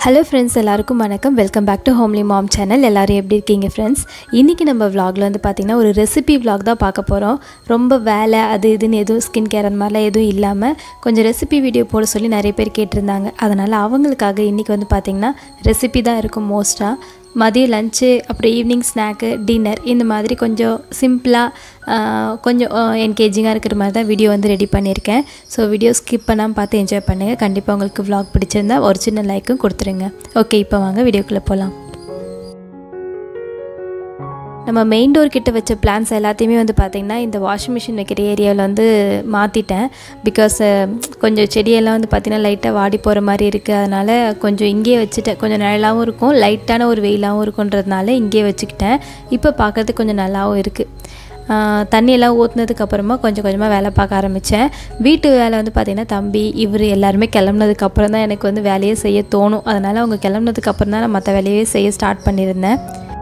hello friends எல்லாருக்கும் வணக்கம் welcome back to Homely Mom channel எல்லோரும் எப்படி இருக்கீங்க ஃப்ரெண்ட்ஸ் இன்றைக்கி நம்ம vlogல வந்து பார்த்திங்கன்னா ஒரு ரெசிபி vlog தான் பார்க்க போகிறோம் ரொம்ப வேலை அது இதுன்னு எதுவும் ஸ்கின் கேர் அந்த மாதிரிலாம் எதுவும் இல்லாமல் கொஞ்சம் ரெசிபி வீடியோ போட சொல்லி நிறைய பேர் கேட்டிருந்தாங்க அதனால் அவங்களுக்காக இன்றைக்கி வந்து பார்த்திங்கன்னா ரெசிபி தான் இருக்கும் மோஸ்ட்டாக மதியம் லஞ்சு அப்புறம் ஈவினிங் ஸ்நாக்கு டின்னர் இந்த மாதிரி கொஞ்சம் சிம்பிளாக கொஞ்சம் என்கேஜிங்காக இருக்கிற மாதிரி தான் வீடியோ வந்து ரெடி பண்ணியிருக்கேன் ஸோ வீடியோ ஸ்கிப் பண்ணாமல் பார்த்து என்ஜாய் பண்ணுங்கள் கண்டிப்பாக உங்களுக்கு vlog பிடிச்சிருந்தா ஒரு சின்ன லைக்கும் கொடுத்துருங்க ஓகே இப்போ வாங்க வீடியோக்குள்ளே போகலாம் நம்ம மெயின் டோர் கிட்ட வச்ச பிளான்ஸ் எல்லாத்தையுமே வந்து பார்த்திங்கன்னா இந்த வாஷிங் மிஷின் வைக்கிற ஏரியாவில் வந்து மாற்றிட்டேன் பிகாஸ் கொஞ்சம் செடியெல்லாம் வந்து பார்த்திங்கன்னா லைட்டாக வாடி போகிற மாதிரி இருக்குது அதனால் கொஞ்சம் இங்கேயே வச்சுட்டேன் கொஞ்சம் நிழலாகவும் இருக்கும் லைட்டான ஒரு வெயிலாகவும் இருக்குன்றதுனால இங்கேயே வச்சுக்கிட்டேன் இப்போ பார்க்கறதுக்கு கொஞ்சம் நல்லாவும் இருக்குது தண்ணியெல்லாம் ஊற்றுனதுக்கு அப்புறமா கொஞ்சம் கொஞ்சமாக வேலை பார்க்க ஆரம்பித்தேன் வீட்டு வேலை வந்து பார்த்திங்கன்னா தம்பி இவர் எல்லாருமே கிளம்புனதுக்கு அப்புறம் தான் எனக்கு வந்து வேலையே செய்ய தோணும் அதனால் அவங்க கிளம்புனதுக்கு அப்புறம் தான் நான் மற்ற வேலையே செய்ய ஸ்டார்ட் பண்ணியிருந்தேன்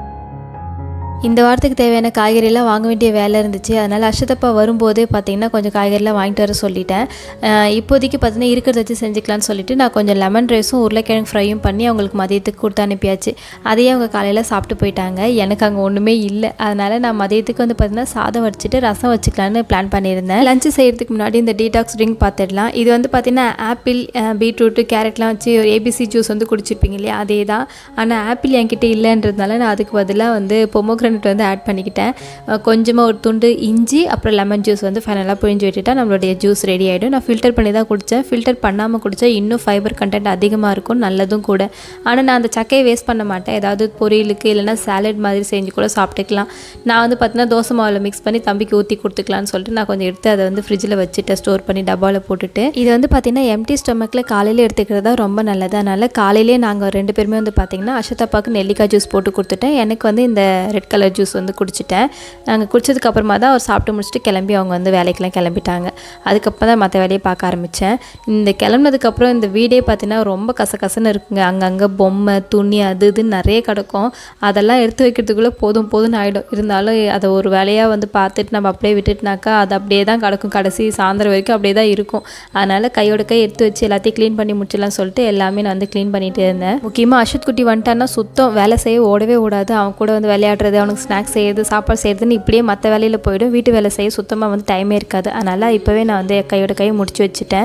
இந்த வாரத்துக்கு தேவையான காய்கறியெல்லாம் வாங்க வேண்டிய வேலை இருந்துச்சு அதனால் அஷதப்பா வரும்போதே பார்த்தீங்கன்னா கொஞ்சம் காய்கறிலாம் வாங்கிட்டு வர சொல்லிட்டேன் அஹ் இப்போதைக்கு பார்த்தீங்கன்னா இருக்கிறத வச்சு செஞ்சுக்கலாம்னு சொல்லிட்டு நான் கொஞ்சம் லெமன் ரைஸும் உருளைக்கிழங்கு ஃப்ரையும் பண்ணி அவங்களுக்கு மதியத்துக்கு கொடுத்து அனுப்பியாச்சு அதையே அவங்க காலையில் சாப்பிட்டு போயிட்டாங்க எனக்கு அங்கே ஒன்றுமே இல்லை அதனால் நான் மதியத்துக்கு வந்து பார்த்தீங்கன்னா சாதம் வச்சுட்டு ரசம் வச்சுக்கலான்னு பிளான் பண்ணியிருந்தேன் லஞ்சு செய்கிறதுக்கு முன்னாடி இந்த டீடாக்ஸ் ட்ரிங்க் பார்த்துடலாம் இது வந்து பார்த்தீங்கன்னா ஆப்பிள் பீட்ரூட்டு கேரட்லாம் வச்சு ஒரு ஏபிசி ஜூஸ் வந்து குடிச்சிருப்பீங்க இல்லையா அதே தான் ஆனால் ஆப்பிள் என்கிட்ட இல்லைன்றதுனால நான் அதுக்கு பதிலாக வந்து பொமோக்ரனட் வந்து ஆட் பண்ணிக்கிட்டேன் அஹ் கொஞ்சமாக ஒரு துண்டு இஞ்சி அப்புறம் லெமன் ஜூஸ் வந்து ஃபைனலாக புழிஞ்சு விட்டுட்டா நம்மளுடைய ஜூஸ் ரெடி ஆகிடும் நான் ஃபில்டர் பண்ணி தான் குடித்தேன் ஃபில்டர் பண்ணாமல் குடித்தா இன்னும் ஃபைபர் கண்டென்ட் அதிகமாக இருக்கும் நல்லதும் கூட ஆனால் நான் அந்த சக்கையை வேஸ்ட் பண்ண மாட்டேன் ஏதாவது பொரியலுக்கு இல்லைன்னா சாலட் மாதிரி செஞ்சு கூட சாப்பிட்டுக்கலாம் நான் வந்து பார்த்தீங்கன்னா தோசை மாவில் மிக்ஸ் பண்ணி தம்பிக்கு ஊற்றி கொடுத்துக்கலான்னு சொல்லிட்டு நான் கொஞ்சம் எடுத்து அதை வந்து ஃப்ரிட்ஜில் வச்சுட்டு ஸ்டோர் பண்ணி டப்பாவில் போட்டுட்டு இது வந்து பார்த்திங்கன்னா எம்டி ஸ்டொமக்கில் காலையில் எடுத்துக்கிறது தான் ரொம்ப நல்லது அதனால் காலையிலே நாங்கள் ரெண்டு பேருமே வந்து பார்த்திங்கன்னா அஷதாப்பாக்கு நெல்லிக்காய் ஜூஸ் போட்டு கொடுத்துட்டேன் எனக்கு வந்து இந்த ரெட் கலர் ஜூஸ் வந்து குடிச்சிட்டேன் நாங்கள் குடிச்சதுக்கு அப்புறமா தான் அவர் சாப்பிட்டு முடிச்சுட்டு கிளம்பி அவங்க வந்து வேலைக்கெல்லாம் கிளம்பிட்டாங்க அதுக்கப்புறம் தான் மற்ற வேலையை பார்க்க ஆரம்பித்தேன் இந்த கிளம்புனதுக்கப்புறம் இந்த வீடே பார்த்தீங்கன்னா ரொம்ப கசகசன்னு இருக்குங்க அங்கங்கே பொம்மை துணி அது இதுன்னு நிறைய கிடக்கும் அதெல்லாம் எடுத்து வைக்கிறதுக்குள்ளே போதும் போதும்னு ஆகிடும் இருந்தாலும் அதை ஒரு வேலையாக வந்து பார்த்துட்டு நம்ம அப்படியே விட்டுட்டுனாக்கா அது அப்படியே தான் கிடக்கும் கடைசி சாயந்தரம் வரைக்கும் அப்படியே தான் இருக்கும் அதனால் கையோட கை எடுத்து வச்சு எல்லாத்தையும் க்ளீன் பண்ணி முடிச்சிடலாம் சொல்லிட்டு எல்லாமே நான் வந்து க்ளீன் பண்ணிகிட்டே இருந்தேன் முக்கியமாக அஷத் குட்டி வந்துட்டான்னா சுத்தம் வேலை செய்ய ஓடவே ஓடாது அவன் கூட வந்து விளையாடுறது அவனுக்கு ஸ்நாக்ஸ் செய்யறது சாப்பாடு செய்யறதுன்னு இப்படியே மற்ற வேலையில் போயிடும் வீட்டு வேலை செய்ய சுத்தமாக வந்து டைமே இருக்காது அதனால் இப்போவே நான் வந்து கையோட கையை முடிச்சு வச்சுட்டேன்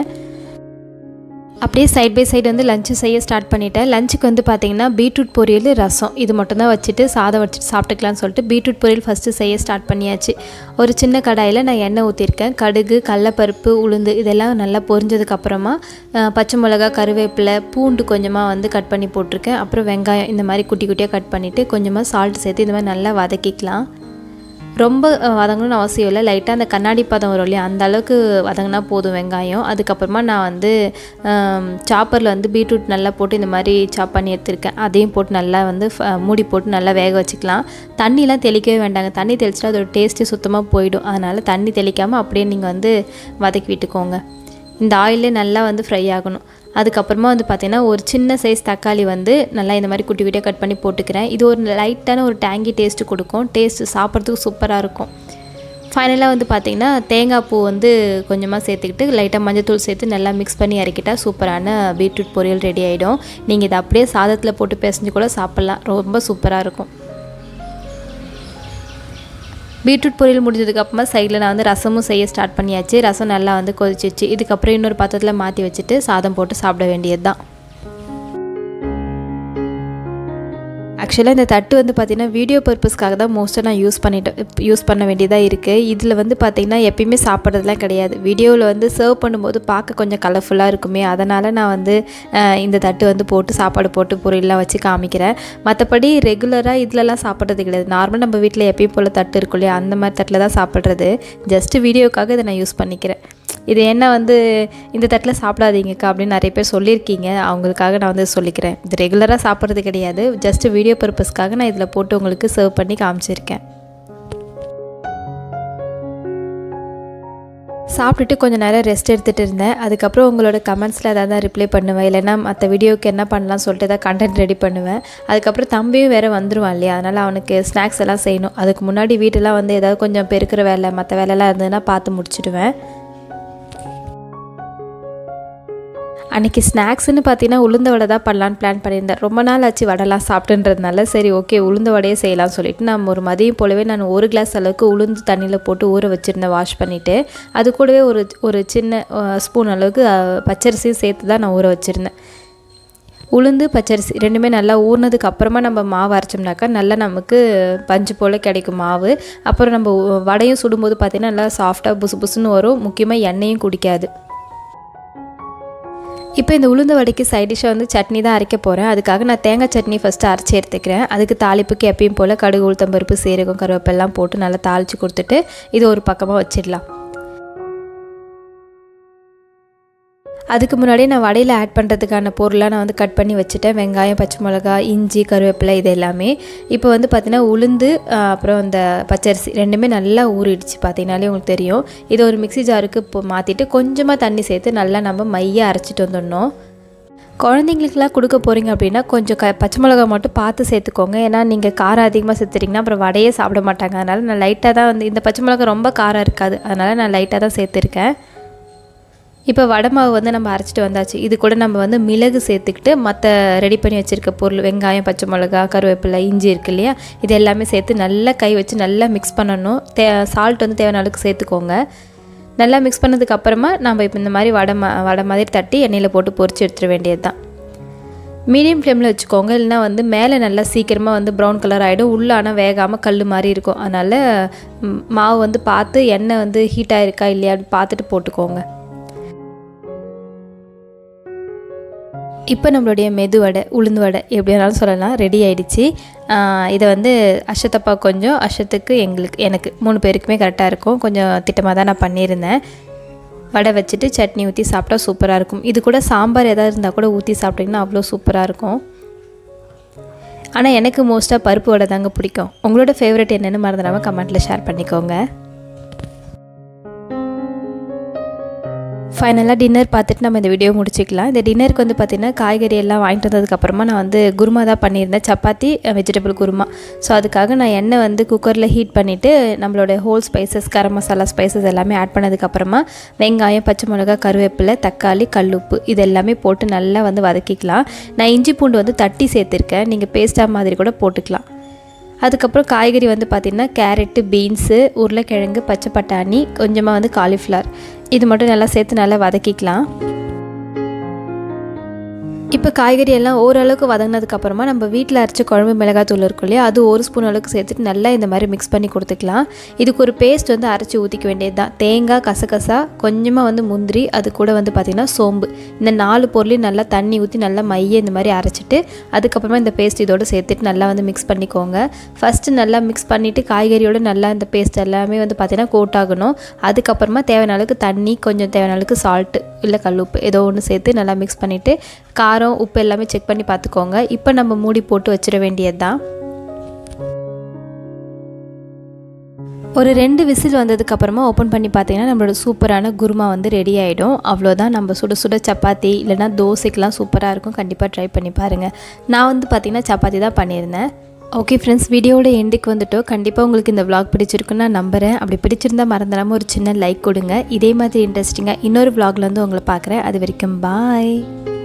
அப்படியே சைட் பை சைடு வந்து லஞ்சு செய்ய ஸ்டார்ட் பண்ணிட்டேன் லஞ்சுக்கு வந்து பார்த்தீங்கன்னா பீட்ரூட் பொரியல் ரசம் இது மட்டும் தான் வச்சுட்டு சாதம் வச்சுட்டு சாப்பிட்டுக்கலாம்னு சொல்லிட்டு பீட்ரூட் பொரியல் ஃபஸ்ட்டு செய்ய ஸ்டார்ட் பண்ணியாச்சு ஒரு சின்ன கடாயில் நான் எண்ணெய் ஊற்றிருக்கேன் கடுகு கடலப்பருப்பு உளுந்து இதெல்லாம் நல்லா பொரிஞ்சதுக்கப்புறமா பச்சை மிளகா கருவேப்பிலை பூண்டு கொஞ்சமாக வந்து கட் பண்ணி போட்டிருக்கேன் அப்புறம் வெங்காயம் இந்த மாதிரி குட்டி குட்டியாக கட் பண்ணிவிட்டு கொஞ்சமாக சால்ட் சேர்த்து இந்த மாதிரி நல்லா வதக்கிக்கலாம் ரொம்ப வதங்கணும்னு அவசியம் இல்லை லைட்டாக அந்த கண்ணாடி பதம் வரும் இல்லையா அந்த அளவுக்கு வதங்கினா போதும் வெங்காயம் அதுக்கப்புறமா நான் வந்து சாப்பரில் வந்து பீட்ரூட் நல்லா போட்டு இந்த மாதிரி சாப் பண்ணி எடுத்திருக்கேன் அதையும் போட்டு நல்லா வந்து மூடி போட்டு நல்லா வேக வச்சுக்கலாம் தண்ணிலாம் தெளிக்கவே வேண்டாங்க தண்ணி தெளிச்சிட்டா அதோட டேஸ்ட்டு சுத்தமாக போயிடும் அதனால் தண்ணி தெளிக்காமல் அப்படியே நீங்கள் வந்து வதக்கி விட்டுக்கோங்க இந்த ஆயிலே நல்லா வந்து ஃப்ரை ஆகணும் அதுக்கப்புறமா வந்து பார்த்திங்கன்னா ஒரு சின்ன சைஸ் தக்காளி வந்து நல்லா இந்த மாதிரி குட்டி குட்டியாக கட் பண்ணி போட்டுக்கிறேன் இது ஒரு லைட்டான ஒரு டேங்கி டேஸ்ட்டு கொடுக்கும் டேஸ்ட்டு சாப்பிட்றதுக்கு சூப்பராக இருக்கும் ஃபைனலாக வந்து பார்த்திங்கன்னா தேங்காய் பூ வந்து கொஞ்சமாக சேர்த்துக்கிட்டு லைட்டாக மஞ்சத்தூள் சேர்த்து நல்லா மிக்ஸ் பண்ணி இறக்கிட்டால் சூப்பரான பீட்ரூட் பொரியல் ரெடி ஆகிடும் நீங்கள் இதை அப்படியே சாதத்தில் போட்டு பிசைஞ்சு கூட சாப்பிட்லாம் ரொம்ப சூப்பராக இருக்கும் பீட்ரூட் பொரியல் முடிஞ்சதுக்கப்புறமா சைடில் நான் வந்து ரசமும் செய்ய ஸ்டார்ட் பண்ணியாச்சு ரசம் நல்லா வந்து கொதிச்சிச்சு இதுக்கப்புறம் இன்னொரு பாத்திரத்தில் மாற்றி வச்சுட்டு சாதம் போட்டு சாப்பிட வேண்டியது தான் ஆக்சுவலாக இந்த தட்டு வந்து பார்த்திங்கன்னா வீடியோ பர்பஸ்க்காக தான் மோஸ்ட்டாக நான் யூஸ் பண்ணிட்டேன் யூஸ் பண்ண வேண்டியதாக இருக்குது இதில் வந்து பார்த்திங்கன்னா எப்பயுமே சாப்பிட்றதுலாம் கிடையாது வீடியோவில் வந்து சர்வ் பண்ணும்போது பார்க்க கொஞ்சம் கலர்ஃபுல்லாக இருக்குமே அதனால் நான் வந்து இந்த தட்டு வந்து போட்டு சாப்பாடு போட்டு பொரியல்லாம் வச்சு காமிக்கிறேன் மற்றபடி ரெகுலராக இதிலலாம் சாப்பிட்றது கிடையாது நார்மலாக நம்ம வீட்டில் எப்பயும் போல் தட்டு இருக்கும் இல்லையா அந்த மாதிரி தட்டில் தான் சாப்பிட்றது ஜஸ்ட்டு வீடியோக்காக இதை நான் யூஸ் பண்ணிக்கிறேன் இது என்ன வந்து இந்த தட்டில் சாப்பிடாதீங்கக்கா அப்படின்னு நிறைய பேர் சொல்லியிருக்கீங்க அவங்களுக்காக நான் வந்து சொல்லிக்கிறேன் இது ரெகுலராக சாப்பிட்றது கிடையாது ஜஸ்ட்டு வீடியோ பர்பஸ்க்காக நான் இதில் போட்டு உங்களுக்கு சர்வ் பண்ணி காமிச்சிருக்கேன் சாப்பிட்டுட்டு கொஞ்சம் நேரம் ரெஸ்ட் எடுத்துகிட்டு இருந்தேன் அதுக்கப்புறம் உங்களோட கமெண்ட்ஸில் ஏதாவது தான் ரிப்ளை பண்ணுவேன் இல்லைன்னா மற்ற வீடியோக்கு என்ன பண்ணலாம் சொல்லிட்டு ஏதாவது கண்டென்ட் ரெடி பண்ணுவேன் அதுக்கப்புறம் தம்பியும் வேறு வந்துடுவான் இல்லையா அதனால் அவனுக்கு ஸ்நாக்ஸ் எல்லாம் செய்யணும் அதுக்கு முன்னாடி வீட்டெல்லாம் வந்து ஏதாவது கொஞ்சம் பெருக்கிற வேலை மற்ற வேலைலாம் இருந்ததுன்னா பார்த்து முடிச்சிடுவேன் அன்றைக்கி ஸ்நாக்ஸ்னு பார்த்தீங்கன்னா உளுந்த வடை தான் பண்ணலான்னு பிளான் பண்ணியிருந்தேன் ரொம்ப நாள் ஆச்சு வடைலாம் சாப்பிட்டுன்றதுனால சரி ஓகே உளுந்த வடையே செய்யலாம்னு சொல்லிட்டு நான் ஒரு மதியம் போலவே நான் ஒரு கிளாஸ் அளவுக்கு உளுந்து தண்ணியில் போட்டு ஊற வச்சுருந்தேன் வாஷ் பண்ணிவிட்டு அது கூடவே ஒரு ஒரு சின்ன ஸ்பூன் அளவுக்கு அஹ், பச்சரிசியும் சேர்த்து தான் நான் ஊற வச்சுருந்தேன் உளுந்து பச்சரிசி ரெண்டுமே நல்லா ஊறினதுக்கு அப்புறமா நம்ம மாவு அரைச்சோம்னாக்கா நல்லா நமக்கு பஞ்சு போல் கிடைக்கும் மாவு அப்புறம் நம்ம உ- வடையும் சுடும்போது பார்த்திங்கன்னா நல்லா சாஃப்டாக புசு புசுன்னு வரும் முக்கியமாக எண்ணெயும் குடிக்காது இப்போ இந்த உளுந்த வடைக்கு சைட் டிஷ்ஷாக வந்து சட்னி தான் அரைக்க போகிறேன் அதுக்காக நான் தேங்காய் சட்னி ஃபஸ்ட்டு அரைச்சி எடுத்துக்கிறேன் அதுக்கு தாளிப்புக்கு எப்பயும் போல் கடுகு உளுத்தம்பருப்பு சீரகம் கருவேப்பெல்லாம் போட்டு நல்லா தாளித்து கொடுத்துட்டு இது ஒரு பக்கமாக வச்சிடலாம் அதுக்கு முன்னாடி நான் வடையில் ஆட் பண்ணுறதுக்கான பொருளாக நான் வந்து கட் பண்ணி வச்சுட்டேன் வெங்காயம் பச்சை மிளகா இஞ்சி கருவேப்பிலை இது எல்லாமே இப்போ வந்து பார்த்திங்கன்னா உளுந்து ஆஹ், அப்புறம் இந்த பச்சரிசி ரெண்டுமே நல்லா ஊறிடுச்சு பார்த்தீங்கனாலே உங்களுக்கு தெரியும் இதை ஒரு மிக்ஸி ஜாருக்கு இப்போ மாற்றிட்டு கொஞ்சமாக தண்ணி சேர்த்து நல்லா நம்ம மைய அரைச்சிட்டு வந்துடணும் குழந்தைங்களுக்குலாம் கொடுக்க போகிறீங்க அப்படின்னா கொஞ்சம் க பச்சை மிளகா மட்டும் பார்த்து சேர்த்துக்கோங்க ஏன்னா நீங்கள் காரம் அதிகமாக சேர்த்துட்டிங்கன்னா அப்புறம் வடையே சாப்பிட மாட்டாங்க அதனால் நான் லைட்டாக தான் வந்து இந்த பச்சை மிளகா ரொம்ப காரம் இருக்காது அதனால் நான் லைட்டாக தான் சேர்த்துருக்கேன் இப்போ வடை மாவு வந்து நம்ம அரைச்சிட்டு வந்தாச்சு இது கூட நம்ம வந்து மிளகு சேர்த்துக்கிட்டு மற்ற ரெடி பண்ணி வச்சுருக்க பொருள் வெங்காயம் பச்சை மிளகா கருவேப்பிலை இஞ்சி இருக்கு இல்லையா இது எல்லாமே சேர்த்து நல்லா கை வச்சு நல்லா மிக்ஸ் பண்ணணும் தே சால்ட் வந்து தேவையான அளவுக்கு சேர்த்துக்கோங்க நல்லா மிக்ஸ் பண்ணதுக்கு அப்புறமா நம்ம இப்போ இந்த மாதிரி வடை மா வடை மாதிரி தட்டி எண்ணெயில் போட்டு பொரிச்சு எடுத்துட வேண்டியது தான் மீடியம் ஃப்ளேமில் வச்சுக்கோங்க இல்லைனா வந்து மேலே நல்லா சீக்கிரமாக வந்து ப்ரௌன் கலர் ஆகிடும் உள்ளே ஆனால் வேகாமல் கல் மாதிரி இருக்கும் அதனால் ம், மாவு வந்து பார்த்து எண்ணெய் வந்து ஹீட் ஆயிருக்கா இல்லையா அப்படி பார்த்துட்டு போட்டுக்கோங்க இப்போ நம்மளுடைய மெது வடை உளுந்து வடை எப்படி வேணாலும் சொல்லலாம் ரெடி ஆயிடுச்சு ஆஹ் இதை வந்து அஷத்தப்பா கொஞ்சம் அஷத்துக்கு எங்களுக்கு எனக்கு மூணு பேருக்குமே கரெக்டாக இருக்கும் கொஞ்சம் திட்டமாக தான் நான் பண்ணியிருந்தேன் வடை வச்சுட்டு சட்னி ஊற்றி சாப்பிட்டா சூப்பராக இருக்கும் இது கூட சாம்பார் எதாவது இருந்தால் கூட ஊற்றி சாப்பிட்டிங்கன்னா அவ்வளோ சூப்பராக இருக்கும் ஆனால் எனக்கு மோஸ்ட்டாக பருப்பு வடை தாங்க பிடிக்கும் உங்களோட ஃபேவரட் என்னென்னு மறந்துடாமல் கமெண்ட்டில் ஷேர் பண்ணிக்கோங்க ஃபைனலாக டின்னர் பார்த்துட்டு நம்ம இந்த வீடியோ முடிச்சுக்கலாம் இந்த டின்னருக்கு வந்து பார்த்திங்கன்னா காய்கறி எல்லாம் வாங்கிட்டு வந்ததுக்கப்புறமா நான் வந்து குருமா தான் பண்ணியிருந்தேன் சப்பாத்தி வெஜிடபிள் குருமா ஸோ அதுக்காக நான் எண்ணெய் வந்து குக்கரில் ஹீட் பண்ணிவிட்டு நம்மளோட whole spices garam masala spices எல்லாமே ஆட் பண்ணதுக்கப்புறமா வெங்காயம் பச்சை மிளகாய் கருவேப்பிலை தக்காளி கல்லுப்பு இது எல்லாமே போட்டு நல்லா வந்து வதக்கிக்கலாம் நான் இஞ்சி பூண்டு வந்து தட்டி சேர்த்துருக்கேன் நீங்கள் பேஸ்ட்டாக மாதிரி கூட போட்டுக்கலாம் அதுக்கப்புறம் காய்கறி வந்து பார்த்திங்கன்னா கேரட்டு பீன்ஸு உருளைக்கிழங்கு பச்சை பட்டாணி கொஞ்சமாக வந்து காலிஃப்ளவர் இது மட்டும் நல்லா சேர்த்து நல்லா வதக்கிக்கலாம் இப்போ காய்கறி எல்லாம் ஓரளவுக்கு வதங்கினதுக்கு அப்புறமா நம்ம வீட்டில் அரைச்ச குழம்பு மிளகாத்தூள் இருக்கும் இல்லையா அது ஒரு ஸ்பூன் அளவுக்கு சேர்த்துட்டு நல்லா இந்த மாதிரி மிக்ஸ் பண்ணி கொடுத்துக்கலாம் இதுக்கு ஒரு பேஸ்ட் வந்து அரைச்சி ஊற்றிக்க வேண்டியது தான் தேங்காய் கசகசா கொஞ்சமாக வந்து முந்திரி அது கூட வந்து பார்த்திங்கன்னா சோம்பு இந்த நாலு பொருளையும் நல்லா தண்ணி ஊற்றி நல்லா மைய இந்த மாதிரி அரைச்சிட்டு அதுக்கப்புறமா இந்த பேஸ்ட் இதோடு சேர்த்துட்டு நல்லா வந்து மிக்ஸ் பண்ணிக்கோங்க ஃபஸ்ட்டு நல்லா மிக்ஸ் பண்ணிவிட்டு காய்கறியோட நல்லா இந்த பேஸ்ட் எல்லாமே வந்து பார்த்திங்கன்னா கோட் ஆகணும் அதுக்கப்புறமா தேவையான அளவுக்கு தண்ணி கொஞ்சம் தேவையான அளவுக்கு சால்ட்டு இல்லை கல்லுப்பு ஏதோ ஒன்று சேர்த்து நல்லா மிக்ஸ் பண்ணிவிட்டு காரம் உப்பு எல்லாமே செக் பண்ணி பார்த்துக்கோங்க இப்போ நம்ம மூடி போட்டு வச்சிட வேண்டியது தான் ஒரு ரெண்டு விசில் வந்ததுக்கு அப்புறமா ஓப்பன் பண்ணி பார்த்தீங்கன்னா நம்மளோட சூப்பரான குருமா வந்து ரெடி ஆகிடும் அவ்வளோதான் நம்ம சுட சுட சப்பாத்தி இல்லைனா தோசைக்கெலாம் சூப்பராக இருக்கும் கண்டிப்பாக ட்ரை பண்ணி பாருங்கள் நான் வந்து பார்த்திங்கன்னா சப்பாத்தி தான் பண்ணியிருந்தேன் ஓகே ஃப்ரெண்ட்ஸ் வீடியோவோட எண்டுக்கு வந்துட்டோம் கண்டிப்பாக உங்களுக்கு இந்த vlog பிடிச்சிருக்குன்னு நான் நம்புகிறேன் அப்படி பிடிச்சிருந்தா மறந்துடாமல் ஒரு சின்ன லைக் கொடுங்க இதே மாதிரி இன்ட்ரெஸ்டிங்காக இன்னொரு vlogல வந்து உங்களை பார்க்குறேன் அது வரைக்கும் பாய்